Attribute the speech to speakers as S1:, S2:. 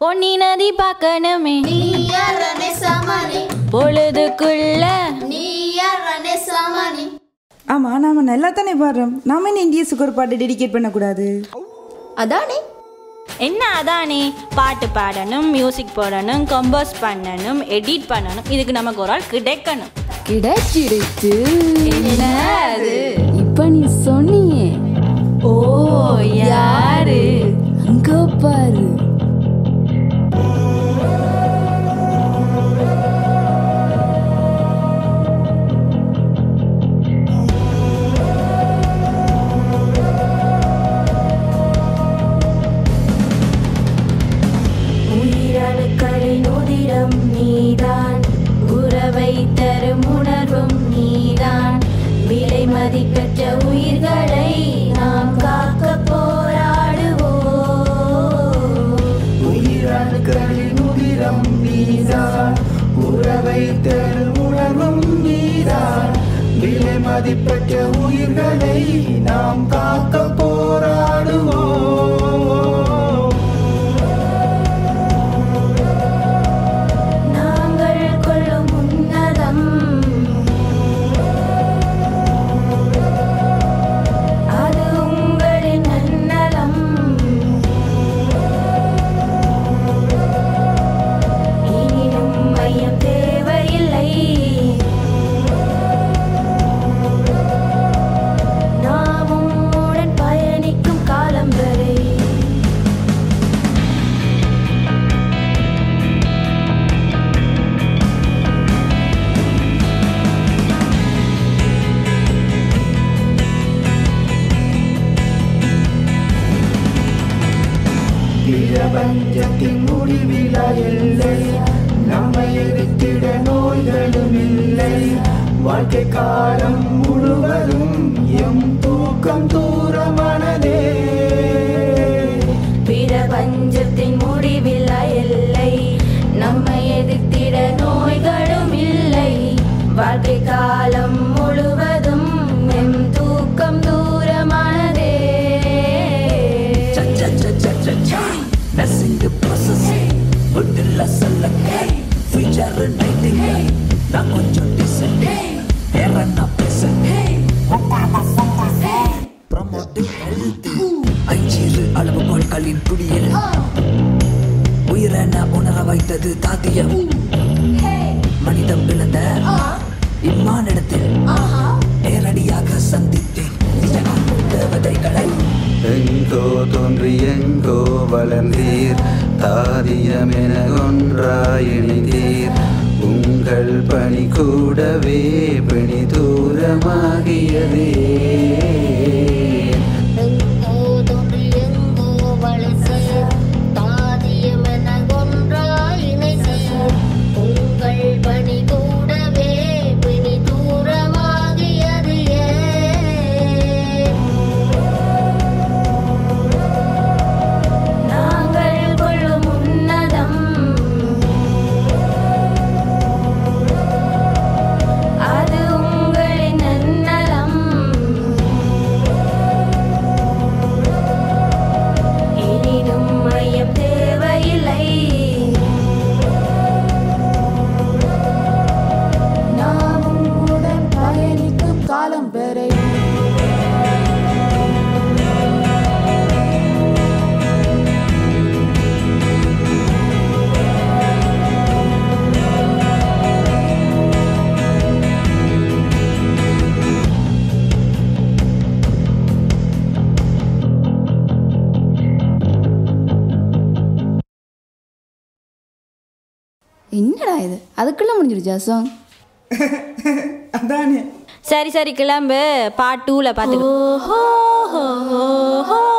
S1: பொன்னி நதி பார்க்கணுமே
S2: நீயரனே சமணி
S1: பொழுதுக்குள்ள
S2: நீயரனே சமணி
S3: ஆமாம் நாம் நல்லா தானே பாடுறோம் நாம என்ன இந்திய சுகர் பாட்டு டெடிகேட் பண்ணக்கூடாது
S2: அதானே
S1: என்ன அதானே பாட்டு பாடணும் மியூசிக் போடணும் கம்போஸ் பண்ணணும் எடிட் பண்ணணும் இதுக்கு நமக்கு ஒரு ஆள் கிடைக்கணும்
S4: கிடைச்சிடுச்சு
S1: என்ன அது
S4: இப்ப நீ சொன்னியே
S1: ஓ யாரு
S4: அங்க பாரு
S1: உயிரணுக்களின் உதிரம் நீதான் உறவை தரும் உணர்வும் நீதான் விலை மதிப்பற்ற உயிர்களை நாம் காக்க போராடுவோம்
S5: உயிரணுக்களின் உதிரம் நீதான் உறவை தரும் உணர்வும் நீதான் விலை மதிப்பற்ற உயிர்களை நாம் காக்க போராடுவோம்
S1: நாங்கள் கொள்ளும் உன்னதம் அது உங்களின் நன்னலம் இனியும் மையம் தேவையில்லை நாமும் உடன் பயணிக்கும் காலம் வரை
S5: பிரபஞ்சத்தின் முடிவில எல்லை நம்மை எதிர்த்திட நோய்களும் இல்லை வாழ்க்கை காலம் முழுவதும் எம் தூக்கம் தூரமானதே
S1: பிரபஞ்சத்தின் முடிவில் எல்லை நம்மை எதிர்த்திட நோய்களும் இல்லை வாழ்க்கை காலம் முழுவதும் எம் தூக்கம் தூரமானதே
S6: நசிங்கு ப்ராசஸிங் உட்டில் சொல்லக்கே ஃபியூச்சர் நைட்டிங் நான் கொஞ்சம் டிசன்ட் வேற நான் பேசுங்க ப்ரமோட் ஹெல்த் அஞ்சிரு அளவுகோல்களின் குடியில் உயிரென உணர வைத்தது தாத்தியம் மனிதம் பிளந்த இம்மானிடத்தில் நேரடியாக சந்தித்தேன் நிஜமான தேவதைகளை
S5: எங்கோ தோன்றி எங்கோ வளர்ந்தீர் தாதியமென ஒன்றாய் இணைந்தீர் உங்கள் பணி கூடவே பிணி தூரமாகியதே
S2: எங்கோ தோன்றி எங்கோ வளர்ந்தீர் தாதியமென ஒன்றாய் இணைந்தீர் உங்கள் பணி கூடவே பிணி தூரமாகியது ஏன்
S1: நாங்கள் கொள்ளும் உன்னதம் அது உங்களின் நன்னலம் எனினும் மையம் தேவையில்லை நாமும் உடன் பயணிக்கும் காலம் வரை
S4: என்னடா இது அதுக்குள்ள முடிஞ்சிருச்சா சாங்
S3: அதானே
S1: சரி சரி கிளம்பு பார்ட் டூவில் பார்த்து